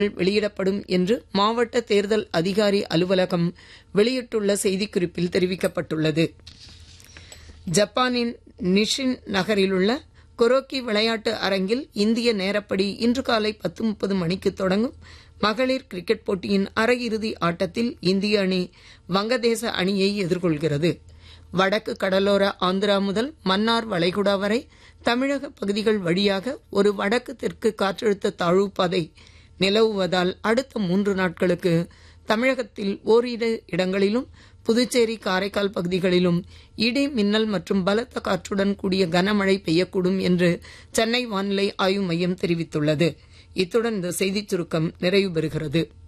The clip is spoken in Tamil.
வெளியிடப்படும் என்று மாவட்ட தேர்தல் அதிகாரி அலுவலகம் வெளியிட்டுள்ள செய்திக்குறிப்பில் தெரிவிக்கப்பட்டுள்ளது ஜப்பானின் நிஷின் நகரிலுள்ள கொரோக்கி விளையாட்டு அரங்கில் இந்திய நேரப்படி இன்று காலை பத்து முப்பது மணிக்கு தொடங்கும் மகளிர் கிரிக்கெட் போட்டியின் அரையிறுதி ஆட்டத்தில் இந்திய அணி வங்கதேச அணியை எதிர்கொள்கிறது வடக்கு கடலோர ஆந்திரா முதல் மன்னார் வளைகுடா வரை தமிழக பகுதிகள் வழியாக ஒரு வடக்கு தெற்கு காற்றழுத்த தாழ்வு பாதை நிலவுவதால் அடுத்த மூன்று நாட்களுக்கு தமிழகத்தில் ஓரிரு இடங்களிலும் புதுச்சேரி காரைக்கால் பகுதிகளிலும் இடி மின்னல் மற்றும் பலத்த காற்றுடன் கூடிய கனமழை பெய்யக்கூடும் என்று சென்னை வானிலை ஆய்வு மையம் தெரிவித்துள்ளது இத்துடன் இந்த செய்திச் சுருக்கம் நிறைவு பெறுகிறது